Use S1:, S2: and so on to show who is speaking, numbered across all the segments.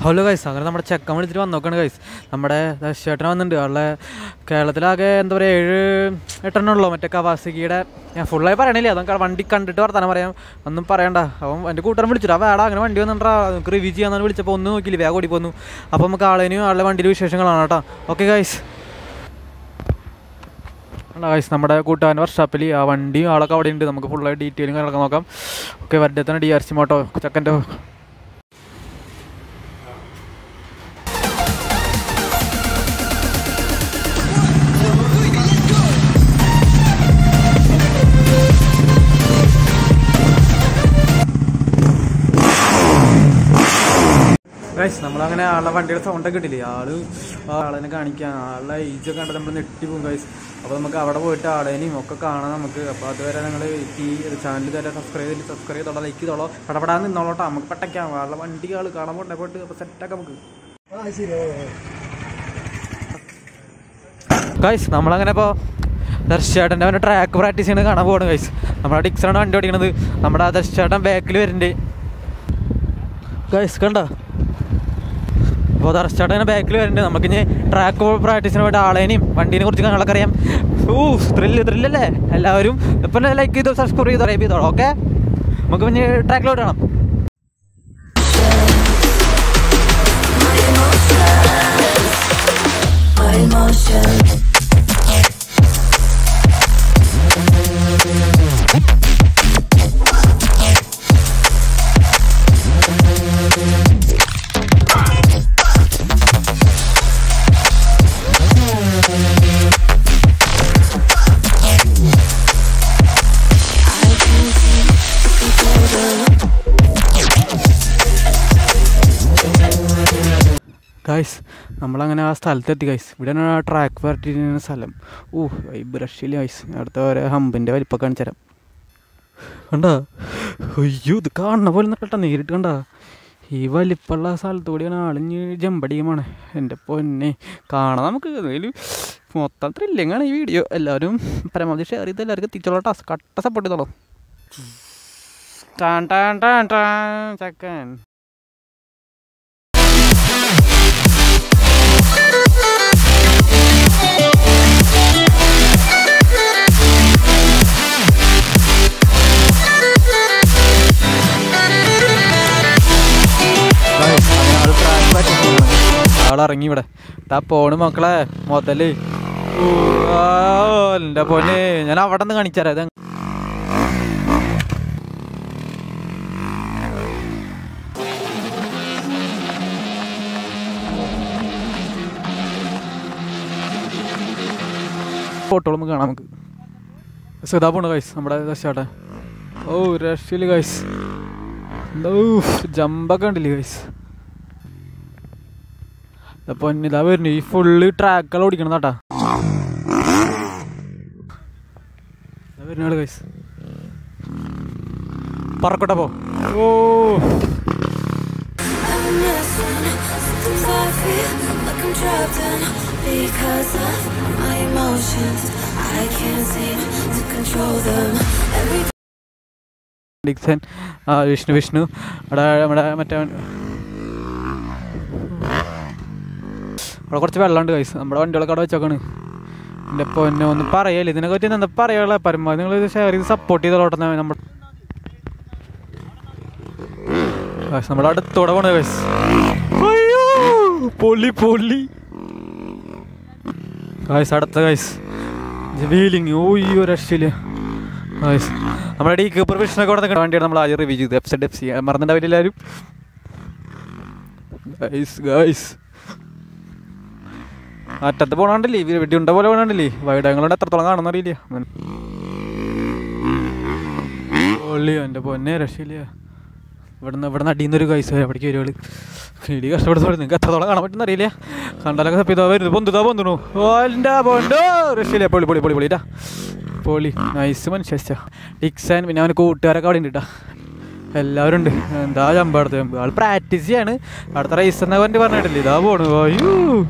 S1: Hello guys അങ്ങനെ നമ്മുടെ ചെക്കൻ വിളിച്ചിട്ട് വന്നോക്കാണ് ഗൈസ് നമ്മുടെ ദശേട്ടൻ വന്നിട്ടുണ്ട് ആളുടെ കേരളത്തിലാകെ എന്താ പറയുക ഏഴ് എട്ടെണ്ണം ഉള്ളൂ മറ്റേ കവാസിക്കിയുടെ ഞാൻ ഫുള്ളായി പറയണില്ല അതൊക്കെ വണ്ടി കണ്ടിട്ട് വർത്താനം പറയാം ഒന്നും പറയണ്ട അവൻ എൻ്റെ കൂട്ടൻ വിളിച്ചിട്ട് ആ വേടാ അങ്ങനെ വണ്ടി വന്നിട്ടാ നമുക്ക് റിവ്യൂ ചെയ്യാന്നാണ് വിളിച്ചപ്പോൾ ഒന്നും നോക്കിയില്ല വേഗം ഓടി പോന്നു അപ്പോൾ നമുക്ക് ആളേനും ആളുടെ വണ്ടിയുടെ വിശേഷങ്ങളാണ് കേട്ടോ ഓക്കെ ഗൈസ് അല്ല ഗൈസ് നമ്മുടെ കൂട്ടുകാരൻ്റെ വർക്ക്ഷോപ്പിൽ ആ വണ്ടിയും ആളൊക്കെ അവിടെ ഉണ്ട് നമുക്ക് ഫുള്ളായി ഡീറ്റെയിലും കാര്യങ്ങളൊക്കെ നോക്കാം ഓക്കെ വരുടെ തന്നെ ഡി ആർ സി മോട്ടോ ചെക്കൻ്റെ ഗൈസ് നമ്മളങ്ങനെ ആളുടെ വണ്ടിയുടെ സൗണ്ട് ഒക്കെ കിട്ടില്ലേ ആള് ആ ആളെന്നെ കാണിക്കാൻ ആളുടെ ഏജ് ഒക്കെ കണ്ട് നമ്മൾ ഞെട്ടി പോകും ഗൈസ് അപ്പോൾ നമുക്ക് അവിടെ പോയിട്ട് ആളേനെയും ഒക്കെ കാണാം നമുക്ക് അപ്പോൾ അതുവരെ നിങ്ങൾ ഈ ചാനൽ ഇതുവരെ സബ്സ്ക്രൈബ് ചെയ്തിട്ട് സബ്സ്ക്രൈബ് ചെയ്തോളാം ലൈക്ക് ചെയ്തോളോ പടപടാൻ നിന്നോളോട്ടോ നമുക്ക് പെട്ടയ്ക്കാം ആളുടെ വണ്ടി ആൾ കാണാൻ പോട്ടെ പോയിട്ട് അപ്പോൾ സെറ്റാക്കാം നമുക്ക് ഗൈസ് നമ്മളങ്ങനെ ഇപ്പോൾ ദർശേട്ടൻ്റെ അവൻ്റെ ട്രാക്ക് പ്രാക്ടീസ് ചെയ്യുന്നത് കാണാൻ പോകണം ഗൈസ് നമ്മുടെ ഡിക്സറാണ് വണ്ടി ഓടിക്കണത് നമ്മുടെ ആ ദർശേട്ടൻ ബാക്കിൽ വരുന്നുണ്ട് ഗൈസ് കണ്ടോ അപ്പോൾ ദർശേട്ടൻ ബാക്കിൽ വരുന്നുണ്ട് നമുക്ക് ഇനി ട്രാക്ക് പ്രാക്ടീസിന് പോയിട്ട് ആളേനെയും വണ്ടീനെ കുറിച്ച് ഞങ്ങളൊക്കെ അറിയാം ഊ ത്രില്ല് ത്രില്ലല്ലേ എല്ലാവരും ഇപ്പം ലൈക്ക് ചെയ്തോ സബ്സ്ക്രൈബ് ചെയ്തോ റൈബ് ചെയ്തോളൂ ഓക്കെ നമുക്ക് പിന്നെ ട്രാക്കിലോട്ട് കാണാം
S2: My emotions. I can't seem to control them.
S1: Guys നമ്മളങ്ങനെ ആ സ്ഥലത്തെത്തി ഗൈസ് ഇവിടെയാണ് ആ ട്രാക്ക് പാർട്ടിക്കുന്ന സ്ഥലം ഓ ഈ ബ്രഷിൽ ഗൈസ് അടുത്ത ഓരോ ഹമ്പിൻ്റെ വലിപ്പം കാണിച്ചു തരാം കണ്ടാ അയ്യോ ഇത് കാണുന്ന പോലെ ഒന്നും കേട്ടോ നേരിട്ട് കണ്ടാ ഈ വലിപ്പമുള്ള സ്ഥലത്ത് കൂടിയാണ് ആളിഞ്ഞ് ജമ്പടിയുമാണ് എൻ്റെ പൊന്നെ കാണാം നമുക്ക് ഇതിൽ മൊത്തം ത്രില്ലിങ്ങാണ് ഈ വീഡിയോ എല്ലാവരും പരമാവധി ഷെയർ ചെയ്ത് എല്ലാവർക്കും എത്തിച്ചോളാം കട്ട സപ്പോർട്ട് ചെയ്തോളാം ടാൻ ടാൻ ടാൻ ടാൻ ചക്കൻ ആളിറങ്ങി ഇവിടെ താ പോണ് മക്കളെ മുതല് ഊ, ആ, എൻ്റെ പൊന്നെ ഞാൻ അവിടെ നിന്ന് കാണിച്ചാരാ ഇത് ഫോട്ടോകളും കാണാം നമുക്ക് സദാ പോണ് ഗൈസ് നമ്മുടെ ദശാട്ടെ ഓ രക്ഷയില് ഗൈസ് എന്താ ജമ്പൊക്കെ ഉണ്ടല്ലേ ഗൈസ് അപ്പൊ ഇതാ വരുന്നു ഈ ഫുള്ള് ട്രാക്കുകൾ ഓടിക്കണം കേട്ടാ വരുന്നാള് ഗൈസ് പറക്കട്ടെ പോ ഓ
S2: I'm missing. Sometimes I feel like I'm trapped in because of my emotions. I can't seem to control them. Every
S1: Dixon ആ വിഷ്ണു വിഷ്ണു അവിടെ നമ്മുടെ മറ്റേ അവിടെ കുറച്ച് വെള്ളമുണ്ട് കൈസ് നമ്മുടെ വണ്ടികളൊക്കെ അവിടെ വെച്ചോക്കാണ് എൻ്റെ പൊന്നെ ഒന്നും പറയല്ലേ ഇതിനെ പറ്റി എന്താ പറയാനുള്ള പരമാവധി നിങ്ങൾ ഷെയർ ചെയ്ത് സപ്പോർട്ട് ചെയ്തോട്ടെ നമ്മൾ ഗൈസ് നമ്മുടെ അടുത്തോടെ പോണ ഗൈസ് അയ്യോ പൊള്ളി പൊള്ളി ഗൈസ് അടുത്ത ഗൈസ് വീലിങ് ഓയ്യോ രക്ഷയില്ല ഗൈസ് നമ്മുടെ ഡി കീപ്പർ വിഷ്ണൊക്കെ അവിടെ നിൽക്കുന്ന വണ്ടിയാണ് നമ്മൾ ആദ്യം റിവ്യൂ ചെയ്തത് എഫ് എഫ് സി മറന്നിട്ടുണ്ടാവില്ല എല്ലാവരും ഗൈസ് ഗൈസ് അറ്റത്ത് പോകണണ്ടല്ലേ വെടി ഉണ്ട പോലെ പോകണണ്ടല്ലേ വൈഡങ്ങളുടെ എത്രത്തോളം കാണുന്ന അറിയില്ല ഒള്ളി എൻ്റെ പൊന്നെ രക്ഷയില്ല ഇവിടുന്ന് ഇവിടെ നടിയുന്ന ഒരു കൈസ് എവിടേക്ക് വരുവാള് കിടി കഷ്ടപ്പെടുന്ന നിങ്ങൾക്ക് എത്രത്തോളം കാണാൻ പറ്റുന്ന അറിയില്ല കണ്ടാലൊക്കെ തപ്പിതാ വരുന്നത് പൊന്തുതാ പൊന്തുണു ഓൻ്റെ പൊണ്ടോ രക്ഷയില്ല പൊളി പൊളി പൊളി പൊളിട്ടാ പൊളി നൈസ് മനുഷ്യ ഡിക്സൻ പിന്നെ അവന് കൂട്ടുകാരൊക്കെ അവിടെ ഉണ്ട് കേട്ടാ എല്ലാവരും ഉണ്ട് എന്താ ചമ്പടുത്ത് ചമ്പ് ആൾ പ്രാക്ടീസ് ചെയ്യാണ് അടുത്ത റൈസ് എന്ന പറഞ്ഞിട്ട് പറഞ്ഞിട്ടില്ല ഇതാ പോണു അയ്യോ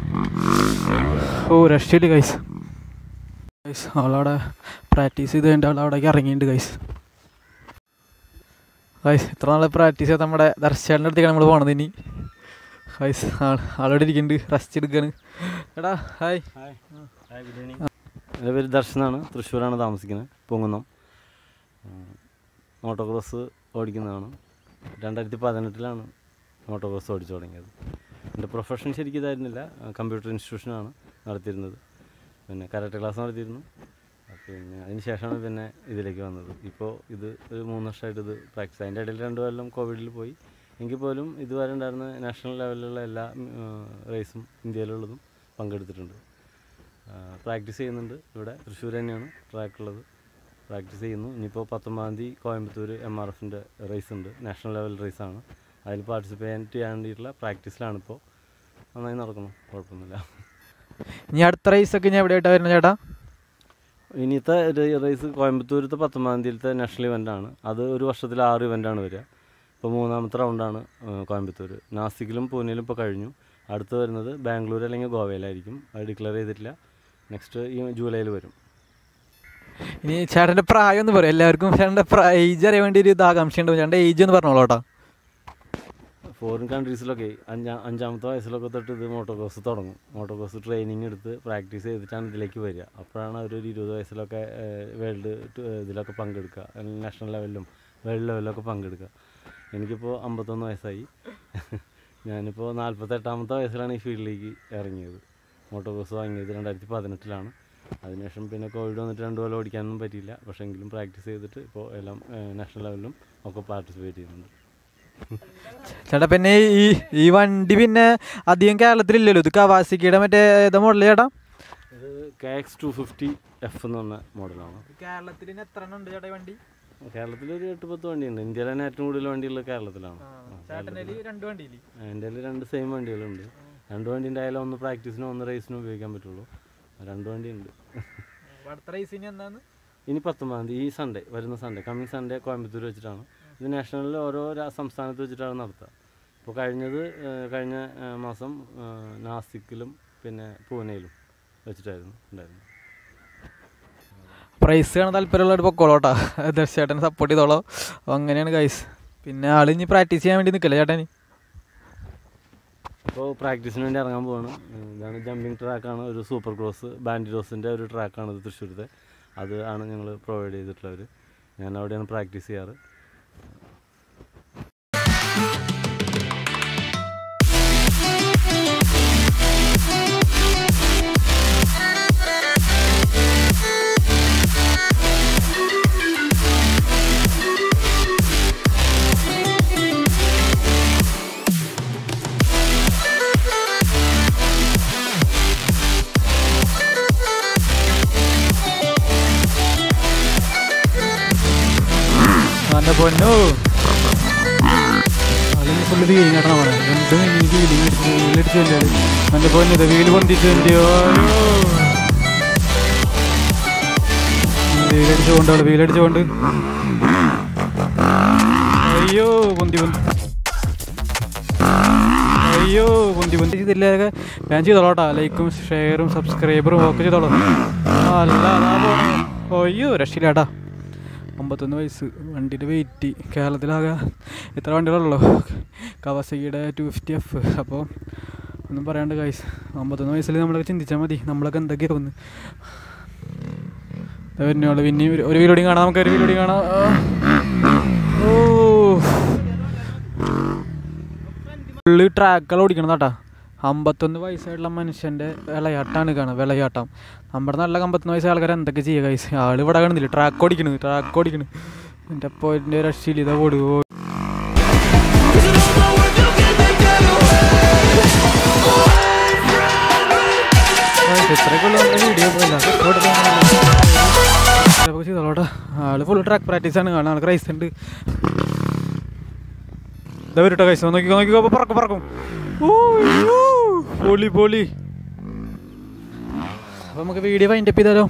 S1: ഓ രക്ഷയില്ല കൈസ് ഗൈസ് അവളവിടെ പ്രാക്ടീസ് ചെയ്ത് കഴിഞ്ഞിട്ട് അവൾ അവിടേക്ക് ഇറങ്ങിയിട്ടുണ്ട് ഗൈസ് ഗൈസ് ഇത്ര നാൾ പ്രാക്ടീസ് ചെയ്ത് നമ്മുടെ ദർശയുടെ അടുത്തേക്ക് നമ്മൾ പോണത് ഇനി ഗൈസ് ആളോടെ ഇരിക്കുന്നുണ്ട് റെസ്റ്റ് എടുക്കാണ് എടാ hi
S3: hi hi good evening എൻ്റെ പേര് ദർശനാണ് തൃശ്ശൂരാണ് താമസിക്കുന്നത് പൂങ്കുന്നം മോട്ടോക്രോസ് ഓടിക്കുന്നതാണ് രണ്ടായിരത്തി പതിനെട്ടിലാണ് മോട്ടോക്രോസ് ഓടിച്ചു തുടങ്ങിയത് എൻ്റെ പ്രൊഫഷൻ ശരിക്കും ഇതായിരുന്നില്ല കമ്പ്യൂട്ടർ ഇൻസ്റ്റിറ്റ്യൂഷനാണ് നടത്തിയിരുന്നത് പിന്നെ കരാട്ടെ ക്ലാസ് നടത്തിയിരുന്നു പിന്നെ അതിന് ശേഷമാണ് പിന്നെ ഇതിലേക്ക് വന്നത് ഇപ്പോൾ ഇത് ഒരു മൂന്ന് വർഷമായിട്ട് ഇത് പ്രാക്ടീസ് അതിൻ്റെ ഇടയിൽ രണ്ട് കൊല്ലം കോവിഡിൽ പോയി എങ്കിൽ പോലും ഇതുവരെ ഉണ്ടായിരുന്ന നാഷണൽ ലെവലിലുള്ള എല്ലാ റേസും ഇന്ത്യയിലുള്ളതും പങ്കെടുത്തിട്ടുണ്ട് പ്രാക്ടീസ് ചെയ്യുന്നുണ്ട് ഇവിടെ തൃശ്ശൂർ തന്നെയാണ് ട്രാക്ക് ഉള്ളത് പ്രാക്ടീസ് ചെയ്യുന്നു ഇനിയിപ്പോൾ പത്തൊമ്പതാം തീയതി കോയമ്പത്തൂർ എം ആർ എഫിൻ്റെ റേസ് ഉണ്ട് നാഷണൽ ലെവൽ റേസാണ് അതിൽ പാർട്ടിസിപ്പേറ്റ് ചെയ്യാൻ വേണ്ടിയിട്ടുള്ള പ്രാക്ടീസിലാണ് ഇപ്പോൾ നന്നായി നടക്കുന്നു കുഴപ്പമൊന്നുമില്ല
S1: ഇനി അടുത്ത റേസൊക്കെ ഞാൻ എവിടെയായിട്ടാണ് വരുന്നത് ചേട്ടാ
S3: ഇനിയത്തെ റേസ് കോയമ്പത്തൂരത്തെ പത്തൊമ്പതാം തീയതിയിലത്തെ നാഷണൽ ഇവൻ്റാണ് അത് ഒരു വർഷത്തിൽ ആറ് ഇവൻ്റാണ് വരിക ഇപ്പോൾ മൂന്നാമത്തെ റൗണ്ടാണ് കോയമ്പത്തൂർ നാസിക്കിലും പൂനെയിലും ഇപ്പോൾ കഴിഞ്ഞു അടുത്ത് വരുന്നത് ബാംഗ്ലൂർ അല്ലെങ്കിൽ ഗോവയിലായിരിക്കും അത് ഡിക്ലെയർ ചെയ്തിട്ടില്ല നെക്സ്റ്റ് ഈ ജൂലൈയിൽ വരും
S1: ഇനി ചേട്ടൻ്റെ പ്രായം ഒന്ന് പറയും എല്ലാവർക്കും ചേട്ടൻ്റെ ഏജ് അറിയാൻ വേണ്ടി ഒരു ഇത് ആകാംക്ഷ ഉണ്ട് ചേട്ടൻ്റെ ഏജ് ഒന്ന് പറഞ്ഞോളൂ കേട്ടോ
S3: ഫോറിൻ കൺട്രീസിലൊക്കെ അഞ്ചാ അഞ്ചാമത്തെ വയസ്സിലൊക്കെ തൊട്ട് ഇത് മോട്ടോക്രോസ് തുടങ്ങും മോട്ടോക്രോസ് ട്രെയിനിങ് എടുത്ത് പ്രാക്ടീസ് ചെയ്തിട്ടാണ് ഇതിലേക്ക് വരിക അപ്പോഴാണ് അവരൊരു ഇരുപത് വയസ്സിലൊക്കെ വേൾഡ് ഇതിലൊക്കെ പങ്കെടുക്കുക നാഷണൽ ലെവലിലും വേൾഡ് ലെവലിലൊക്കെ പങ്കെടുക്കുക എനിക്കിപ്പോൾ അമ്പത്തൊന്ന് വയസ്സായി ഞാനിപ്പോൾ നാൽപ്പത്തെട്ടാമത്തെ വയസ്സിലാണ് ഈ ഫീൽഡിലേക്ക് ഇറങ്ങിയത് മോട്ടോക്രോസ് വാങ്ങിയത് രണ്ടായിരത്തി പതിനെട്ടിലാണ് അതിനുശേഷം പിന്നെ കോവിഡ് വന്നിട്ട് രണ്ട് കൊല്ലം ഓടിക്കാനൊന്നും പറ്റിയില്ല പക്ഷേ എങ്കിലും പ്രാക്ടീസ് ചെയ്തിട്ട് ഇപ്പോൾ എല്ലാം നാഷണൽ ലെവലിലും ഒക്കെ പാർട്ടിസിപ്പേറ്റ് ചെയ്യുന്നുണ്ട്
S1: ചേട്ടാ പിന്നെ ഈ ഈ വണ്ടി പിന്നെ അധികം കേരളത്തിലില്ലല്ലോ ഇത് കവാസിക്കിയുടെ മറ്റേ ഏതാ മോഡൽ ചേട്ടാ
S3: ഇത് K X two fifty F എന്ന് പറഞ്ഞ മോഡലാണ്
S1: കേരളത്തിൽ എത്ര ഉണ്ട് ചേട്ടാ വണ്ടി
S3: കേരളത്തിൽ ഒരു എട്ട് പത്ത് വണ്ടിയുണ്ട് ഇന്ത്യയിൽ തന്നെ ഏറ്റവും കൂടുതൽ വണ്ടിയുള്ളത് കേരളത്തിലാണ്
S1: ചേട്ടൻ്റെ രണ്ട് വണ്ടിയില്ലേ
S3: എൻ്റെ കയ്യിൽ രണ്ട് സെയിം വണ്ടികളുണ്ട് രണ്ട് വണ്ടി ഉണ്ടായാലും ഒന്ന് പ്രാക്ടീസിനും ഒന്ന് റേസിനും ഉപയോഗിക്കാൻ പറ്റുള്ളൂ രണ്ട് വണ്ടിയുണ്ട്
S1: അടുത്ത റേസിന് എന്നാന്ന്
S3: ഇനി പത്തൊമ്പതാം തീയതി ഈ സൺഡേ വരുന്ന സൺഡേ കമ്മിങ് സൺഡേ കോയമ്പത്തൂർ വെച്ചിട്ടാണ് ഇത് നാഷണലിൽ ഓരോ രാ- സംസ്ഥാനത്ത് വെച്ചിട്ടാണ് നടത്തുക ഇപ്പോൾ കഴിഞ്ഞത് ഏഹ്, കഴിഞ്ഞ ഏഹ്, മാസം ഏഹ്, നാസിക്കിലും പിന്നെ പൂനെയിലും വെച്ചിട്ടായിരുന്നു ഉണ്ടായിരുന്നു
S1: പ്രൈസ് കാണാൻ താല്പര്യമുള്ളവർ പൊക്കോളോട്ടാ ചേട്ടനെ സപ്പോർട്ട് ചെയ്തോളോ അപ്പോൾ അങ്ങനെയാണ് ഗൈസ് പിന്നെ ആൾ ഇനി പ്രാക്ടീസ് ചെയ്യാൻ വേണ്ടി നിൽക്കില്ല ചേട്ടന്
S3: ഇപ്പോൾ പ്രാക്ടീസിന് വേണ്ടി ഇറങ്ങാൻ പോവാണ് ഉം, ഇതാണ് ജമ്പിങ് ട്രാക്കാണ് ഒരു സൂപ്പർ ക്രോസ് ബാൻഡിറോസിൻ്റെ ഒരു ട്രാക്കാണ് ഇത് തൃശ്ശൂരത്തെ അത് ആണ് ഞങ്ങൾ പ്രൊവൈഡ് ചെയ്തിട്ടുള്ളവർ ഞാൻ അവിടെയാണ് പ്രാക്ടീസ് ചെയ്യാറ്
S1: എൻ്റെ പൊന്നു അതിന് ഫുള്ള് വീലിങ് ആട്ടണം അവിടെ എന്ത് ഈ വീലിങ് വീലടിച്ചു എൻ്റെ എൻ്റെ പൊന്നു ഇത് വീല് പൊന്തിച്ചു എൻ്റെ വീലടിച്ചുകൊണ്ട് അവള് വീലടിച്ചുകൊണ്ട് അയ്യോ പൊന്തി പൊന്തി അയ്യോ പൊന്തി പൊന്തി ചെയ്തില്ലേ ഞാൻ ചെയ്തോളാട്ടാ ലൈക്കും ഷെയറും സബ്സ്ക്രൈബറും ഒക്കെ ചെയ്തോളാം അല്ല അതാ പോണു. അയ്യോ രക്ഷയില്ലാട്ടാ അമ്പത്തൊന്ന് വയസ്സ് വണ്ടിയുടെ വെയിറ്റ് കേരളത്തിലാകെ ഇത്ര വണ്ടികളുള്ളൂ കവാസകിയുടെ ടു ഫിഫ്റ്റി എഫ് അപ്പോൾ ഒന്നും പറയാണ്ട് കൈസ് അമ്പത്തൊന്ന് വയസ്സിൽ നമ്മളൊക്കെ ചിന്തിച്ചാൽ മതി നമ്മളൊക്കെ എന്തൊക്കെ തോന്നുന്നു വരുന്നോളൂ പിന്നെ ഒരു- ഒരു വീഡിയോ കാണാം നമുക്ക് ഒരു വീഡിയോ കാണാം ഓ ഫുള്ള് ട്രാക്കുകൾ ഓടിക്കണം കേട്ടാ അമ്പത്തൊന്ന് വയസ്സായിട്ടുള്ള മനുഷ്യൻ്റെ വിളയാട്ടാണ് കാണുക വിളയാട്ടം നമ്മുടെ നല്ല അമ്പത്തൊന്ന് വയസ്സായ ആൾക്കാർ എന്തൊക്കെ ചെയ്യുക കൈസ് ആൾ ഇവിടെ കാണുന്നില്ല ട്രാക്ക് ഓടിക്കണ് ട്രാക്ക് ഓടിക്കണ് എൻ്റെ അപ്പോൾ എൻ്റെ രക്ഷയിൽ ഇതാ ഓടുകയോ ഇത്രയൊക്കെയുള്ള വീഡിയോ ചെയ്തോളൂട്ടോ ആള് ഫുൾ ട്രാക്ക് പ്രാക്ടീസ് ആണ് കാണാൻ ആൾക്ക് റൈസ് ഉണ്ട് ഇതാ വരട്ടോ കൈസ് നോക്കിക്കോ നോക്കിക്കോ അപ്പൊ പറക്കും പറക്കും ഊയ്യോ. പൊളി പൊളി അപ്പൊ നമുക്ക് വീഡിയോ വൈൻഡപ്പ് ചെയ്താലോ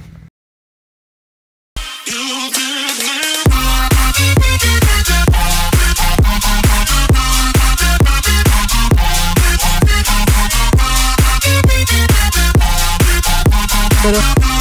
S1: ചെയ്താലോ